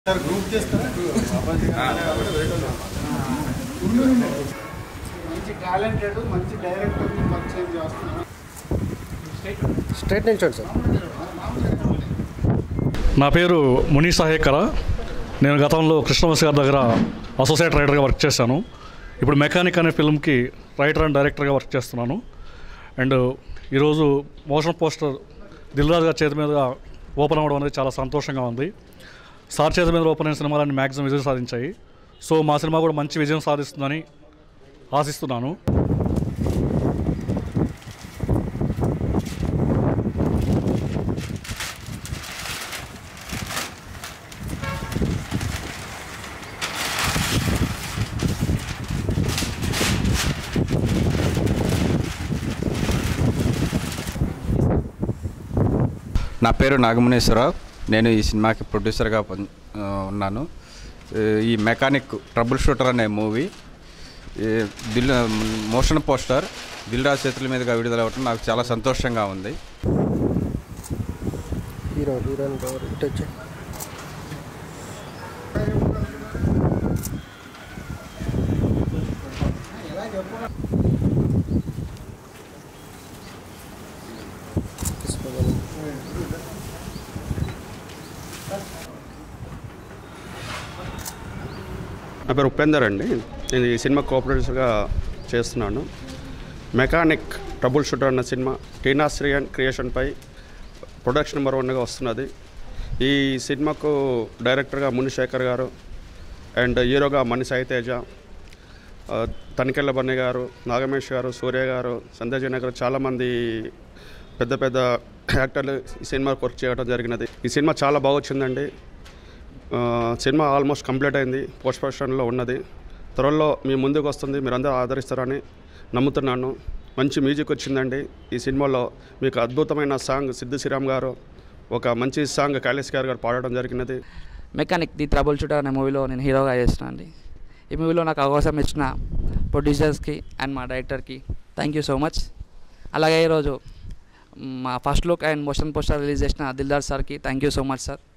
sir group చేస్తారా మంచి talented మంచి డైరెక్టర్ని పరిచయం చేస్తున్నాను స్ట్రైట్ నిల్చోండి సార్ నా పేరు మునీ సహాయకర నేను గతంలో కృష్ణవంశీ గారి దగ్గర అసోసియేట్ రైటర్గా వర్క్ చేశాను ఇప్పుడు మెకానిక్ అనే ఫిల్మ్కి రైటర్ అండ్ డైరెక్టర్గా వర్క్ చేస్తున్నాను అండ్ ఈరోజు మోషన్ పోస్టర్ దిల్రాజు గారి చేతి మీద ఓపెన్ అవ్వడం అనేది చాలా సంతోషంగా ఉంది సార్ చేతి మీద ఓపెన్ అయిన సినిమాలన్నీ మ్యాక్సిమం విజయం సాధించాయి సో మా సినిమా కూడా మంచి విజయం సాధిస్తుందని ఆశిస్తున్నాను నా పేరు నాగమునేశ్వరరావు నేను ఈ సినిమాకి ప్రొడ్యూసర్గా పని ఆ, ఉన్నాను ఈ ఈ మెకానిక్ ట్రబుల్ షూటర్ అనే మూవీ ఈ దిల్ మోషన్ పోస్టర్ దిల్రాజ్ చేతుల మీదుగా విడుదలవ్వటం నాకు చాలా సంతోషంగా ఉంది హీరో హీరోయిన్ ఎవరు ఇటు వచ్చి నా పేరు ఉపేందర్ అండి నేను ఈ సినిమా కోఆపరేటర్స్గా చేస్తున్నాను మెకానిక్ ట్రబుల్ షూటర్ అన్న సినిమా టీనా శ్రీయన్ క్రియేషన్పై ప్రొడక్షన్ నెంబర్ వన్గా వస్తున్నది ఈ సినిమాకు డైరెక్టర్గా మునిశేఖర్ గారు అండ్ హీరోగా మణి సాయితేజ ఆ, తనికెళ్ళ బన్నీ గారు నాగమేష్ గారు సూర్య గారు సంజయ్ జన గారు చాలామంది పెద్ద పెద్ద యాక్టర్లు ఈ సినిమాకు వర్క్ చేయడం జరిగినది ఈ సినిమా చాలా బాగా వచ్చిందండి ఆ, సినిమా ఆల్మోస్ట్ కంప్లీట్ అయింది పోస్ట్ ప్రొడక్షన్లో ఉన్నది త్వరలో మీ ముందుకు వస్తుంది మీరందరూ ఆదరిస్తారని నమ్ముతున్నాను మంచి మ్యూజిక్ వచ్చిందండి ఈ సినిమాలో మీకు అద్భుతమైన సాంగ్ సిద్ధు శ్రీరామ్ గారు ఒక మంచి సాంగ్ కైలాస్ గారు గారు పాడడం జరిగినది మెకానిక్ ది ట్రబుల్ షూటర్ అనే మూవీలో నేను హీరోగా చేస్తున్నాను అండి ఈ మూవీలో నాకు అవకాశం ఇచ్చిన ప్రొడ్యూసర్స్కి అండ్ మా డైరెక్టర్కి థ్యాంక్ యూ సో మచ్ అలాగే ఈరోజు మా first look and motion poster release చేసిన దిల్దార్ సార్కి thank you so much sir